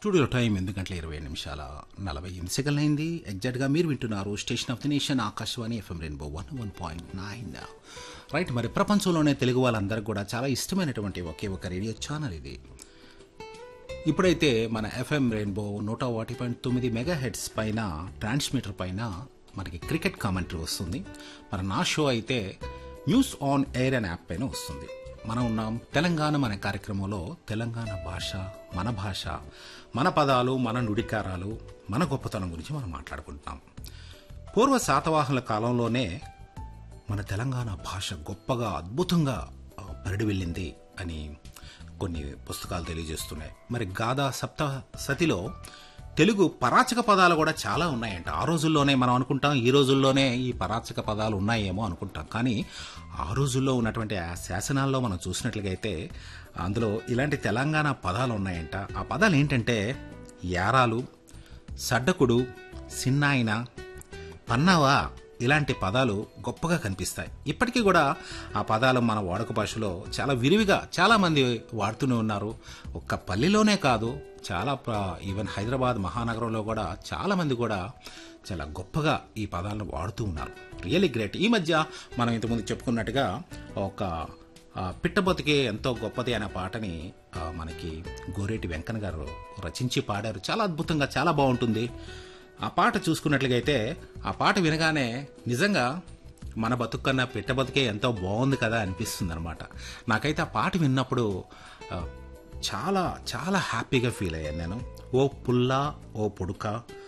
studio time ఎనిమిది గంటల ఇరవై నిమిషాల నలభై ఎనిమిది సెకండ్లు అయింది ఎగ్జాక్ట్గా మీరు వింటున్నారు station of the nation Akashvani FM rainbow one one point nine right మరి ప్రపంచంలోనే తెలుగు వాళ్ళందరికీ కూడా చాలా ఇష్టమైనటువంటి ఒకే ఒక రేడియో ఛానల్ ఇది ఇప్పుడైతే మన ఎఫ్ఎం రెయిన్బో నూట ఒకటి పాయింట్ తొమ్మిది మెగా హెడ్స్ పైన ట్రాన్స్మిటర్ పైన మనకి క్రికెట్ కామెంటరీ వస్తుంది మరి నా షో అయితే న్యూస్ ఆన్ ఎయిర్ అనే యాప్ పైన వస్తుంది మనం ఉన్నాం తెలంగాణ అనే కార్యక్రమంలో తెలంగాణ భాష మన భాష మన పదాలు మన నుడికారాలు మన గొప్పతనం గురించి మనం మాట్లాడుకుంటున్నాం పూర్వ శాతవాహనుల కాలంలోనే మన తెలంగాణ భాష గొప్పగా అద్భుతంగా ఆ, పరిడి వెళ్ళింది అని కొన్ని పుస్తకాలు తెలియజేస్తున్నాయి మరి గాథా సప్త సతిలో తెలుగు పరాచక పదాలు కూడా చాలా ఉన్నాయంట ఆ రోజుల్లోనే మనం అనుకుంటాం ఈ రోజుల్లోనే ఈ పరాచక పదాలు ఉన్నాయేమో అనుకుంటాం కానీ ఆ రోజుల్లో ఉన్నటువంటి ఆ శాసనాల్లో మనం చూసినట్లయితే అందులో ఇలాంటి తెలంగాణ పదాలు ఉన్నాయంట ఆ పదాలు ఏంటంటే యారాలు సడ్డకుడు సిన్నాయిన పన్నావా ఇలాంటి పదాలు గొప్పగా కనిపిస్తాయి ఇప్పటికీ కూడా ఆ పదాలు మన వాడుక భాషలో చాలా విరివిగా చాలా మంది వాడుతూనే ఉన్నారు ఒక్క పల్లెలోనే కాదు చాలా ప్ర- ఈవెన్ హైదరాబాద్ మహానగరంలో కూడా చాలా మంది కూడా చాలా గొప్పగా ఈ పదాలను వాడుతూ ఉన్నారు రియల్లీ గ్రేట్ ఈ మధ్య మనం ఇంతకుముందు చెప్పుకున్నట్టుగా ఒక ఆ, పిట్ట బతికే ఎంతో గొప్పది అనే పాటని ఆ, మనకి గోరేటి వెంకన్న గారు రచించి పాడారు చాలా అద్భుతంగా చాలా బాగుంటుంది ఆ పాట చూసుకున్నట్లయితే ఆ పాట వినగానే నిజంగా మన బతుకన్నా పిట్ట బతికే ఎంతో బాగుంది కదా అనిపిస్తుంది అనమాట నాకైతే ఆ పాట విన్నప్పుడు ఆ, చాలా చాలా హ్యాపీగా ఫీల్ అయ్యాను నేను ఓ పుల్ల ఓ పుడుక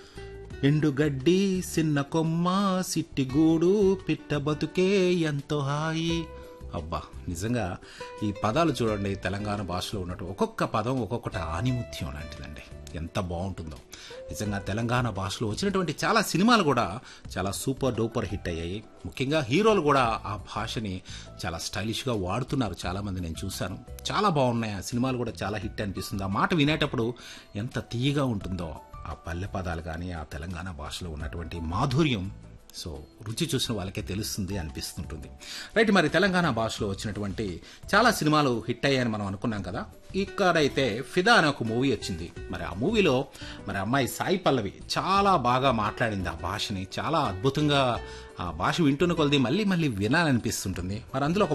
ఎండుగడ్డి సిన్న కొమ్మ సిట్టిగూడు పిట్ట బతుకే ఎంతో హాయి అబ్బా నిజంగా ఈ పదాలు చూడండి తెలంగాణ భాషలో ఉన్నట్టు ఒక్కొక్క పదం ఒక్కొక్కటి ఆనిముత్యం లాంటిదండి ఎంత బాగుంటుందో నిజంగా తెలంగాణ భాషలో వచ్చినటువంటి చాలా సినిమాలు కూడా చాలా సూపర్ డూపర్ హిట్ అయ్యాయి ముఖ్యంగా హీరోలు కూడా ఆ భాషని చాలా స్టైలిష్గా వాడుతున్నారు చాలామంది నేను చూశాను చాలా బాగున్నాయి ఆ సినిమాలు కూడా చాలా హిట్ అనిపిస్తుంది ఆ మాట వినేటప్పుడు ఎంత తీయగా ఉంటుందో ఆ పల్లె పదాలు కానీ ఆ తెలంగాణ భాషలో ఉన్నటువంటి మాధుర్యం సో రుచి చూసిన వాళ్ళకే తెలుస్తుంది అనిపిస్తుంటుంది రైట్ మరి తెలంగాణ భాషలో వచ్చినటువంటి చాలా సినిమాలు హిట్ అయ్యాయని మనం అనుకున్నాం కదా ఇక్కడైతే ఫిదా అనే ఒక మూవీ వచ్చింది మరి ఆ మూవీలో మరి అమ్మాయి సాయి పల్లవి చాలా బాగా మాట్లాడింది ఆ భాషని చాలా అద్భుతంగా ఆ భాష వింటున్న కొలది మళ్ళీ మళ్ళీ వినాలనిపిస్తుంటుంది మరి అందులో ఒక